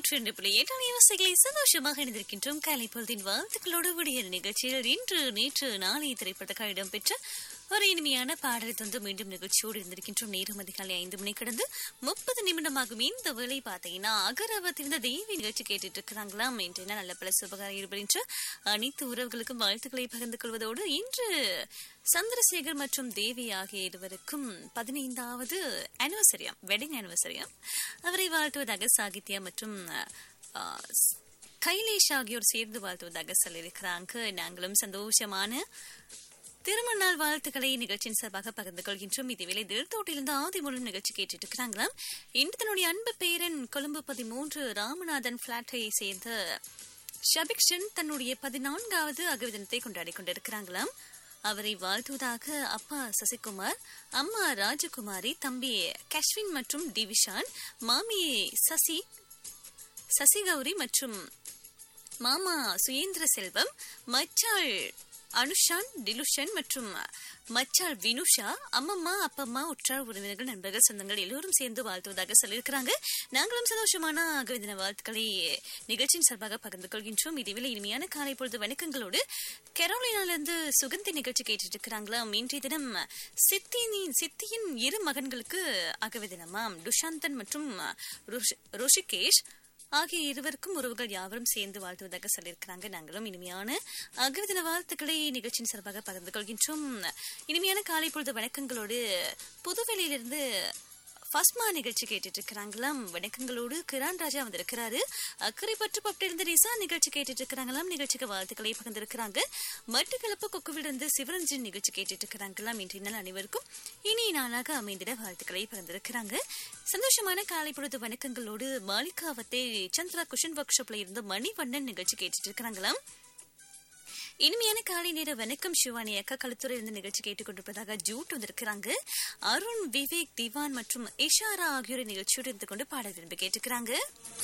நூற்றி ரெண்டு புள்ளி எட்டாம் விவசாயிகளை சந்தோஷமாக இணைந்திருக்கின்றோம் காலை பொழுதின் வாழ்த்துக்களோடு விடிய நிகழ்ச்சியில் இன்று நேற்று நாளை திரைப்படத்துக்காக இடம்பெற்ற ஒரு இனிமையான பாடலை தந்து மீண்டும் நிகழ்ச்சியோடு இருந்திருக்கின்றோம் நேரம் அதிகாலை ஐந்து மணி கடந்து முப்பது நிமிடமாகும் இந்த வேலை பார்த்தீங்கன்னா அகரவத்திருந்த தெய்வ நிகழ்ச்சி கேட்டுட்டு இருக்கிறாங்களாம் இன்று என்ன நல்ல பல சுபகாரம் ஈடுபடுகின்ற அனைத்து உறவுகளுக்கும் வாழ்த்துக்களை பகிர்ந்து கொள்வதோடு இன்று சந்திரசேகர் மற்றும் தேவி ஆகிய இருவருக்கும் பதினைந்தாவது அனிவர்சரியாம் வெட்டிங் அனிவர்சரியாம் அவரை வாழ்த்துவதாக சாகித்யா மற்றும் ஆ, ஸ்- கைலேஷ் ஆகியோர் சேர்ந்து வாழ்த்துவதாக சொல்லியிருக்கிறாங்க நாங்களும் சந்தோஷமான திருமண நாள் வாழ்த்துக்களை நிகழ்ச்சியின் சார்பாக பகிர்ந்து கொள்கின்றோம் இதுவேளை தில்தோட்டிலிருந்து ஆதி மூலம் நிகழ்ச்சி கேட்டுட்டு இருக்கிறாங்களாம் இன்று தன்னுடைய அன்பு பேரன் கொழும்பு பதிமூன்று ராமநாதன் பிளாட்டை சேர்ந்த ஷபிக்ஷன் தன்னுடைய பதினான்காவது அகவிதனத்தை கொண்டாடி கொண்டிருக்கிறாங்களாம் அவரை வாழ்த்துவதாக அப்பா சசிகுமார் அம்மா ராஜகுமாரி தம்பி கஷ்வின் மற்றும் டிவிஷான் மாமி சசி சசிகௌரி மற்றும் மாமா சுயேந்திர செல்வம் மச்சாள் அனுஷான் டிலுஷன் மற்றும் மச்சாள் வினுஷா அம்மம்மா அப்பம்மா உற்றார் உறவினர்கள் நண்பர்கள் சொந்தங்கள் எல்லோரும் சேர்ந்து வாழ்த்துவதாக சொல்லியிருக்கிறாங்க நாங்களும் சந்தோஷமான அகவிதின வாழ்த்துக்களை நிகழ்ச்சியின் சார்பாக பகிர்ந்து கொள்கின்றோம் இதுவில் இனிமையான காலை பொழுது வணக்கங்களோடு கெரோலினாலிருந்து சுகந்தி நிகழ்ச்சி கேட்டுட்டு இருக்கிறாங்களாம் இன்றைய தினம் சித்தியின் சித்தியின் இரு மகன்களுக்கு அகவிதினமாம் துஷாந்தன் மற்றும் ருஷ்- ருஷிகேஷ் ஆகிய இருவருக்கும் உறவுகள் யாவரும் சேர்ந்து வாழ்த்துவதாக சொல்லியிருக்கிறாங்க நாங்களும் இனிமையான அகவிதின வாழ்த்துக்களை நிகழ்ச்சியின் சார்பாக பகிர்ந்து கொள்கின்றோம் இனிமையான காலை பொழுது வணக்கங்களோடு புதுவெளியிலிருந்து ஃபஸ்மா நிகழ்ச்சி கேட்டுட்டு இருக்கிறாங்களாம் வணக்கங்களோடு கிரான் ராஜா வந்திருக்கிறாரு அக்கறை பற்று பப்பிலிருந்து ரிசா நிகழ்ச்சி கேட்டுட்டு இருக்கிறாங்களாம் நிகழ்ச்சிக்கு வாழ்த்துக்களை பகிர்ந்திருக்கிறாங்க மட்டுக்களப்பு கொக்குவிலிருந்து சிவரஞ்சன் நிகழ்ச்சி கேட்டுட்டு இருக்கிறாங்களாம் இன்றைய நாள் அனைவருக்கும் இனி நாளாக அமைந்திட வாழ்த்துக்களை பகிர்ந்திருக்கிறாங்க சந்தோஷமான காலை பொழுது வணக்கங்களோடு மாளிகாவத்தை சந்திரா குஷன் ஒர்க் ஷாப்ல இருந்து மணிவண்ணன் நிகழ்ச்சி கேட்டுட்டு இருக்கிறாங்களாம் இனிமையான காலை நேர வணக்கம் சிவானி அக்கா கழுத்துறை இருந்து நிகழ்ச்சி கேட்டுக்கொண்டிருப்பதாக ஜூட் வந்திருக்கிறாங்க அருண் விவேக் திவான் மற்றும் இஷாரா ஆகியோரை நிகழ்ச்சியோடு இருந்து கொண்டு பாட விரும்பி கேட்டுக்கிறாங்க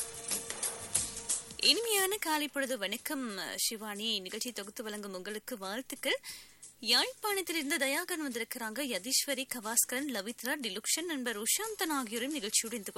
இனிமையான காலை பொழுது வணக்கம் சிவானி நிகழ்ச்சி தொகுத்து வழங்கும் உங்களுக்கு வாழ்த்துக்கள் யாழ்ப்பாணத்திலிருந்து தயாகன் வந்திருக்கிறாங்க யதீஸ்வரி கவாஸ்கரன் லவித்ரா டிலுக்ஷன் நண்பர் உஷாந்தன் ஆகியோரும் நிகழ்ச்சியோடு இருந்து கொண்டு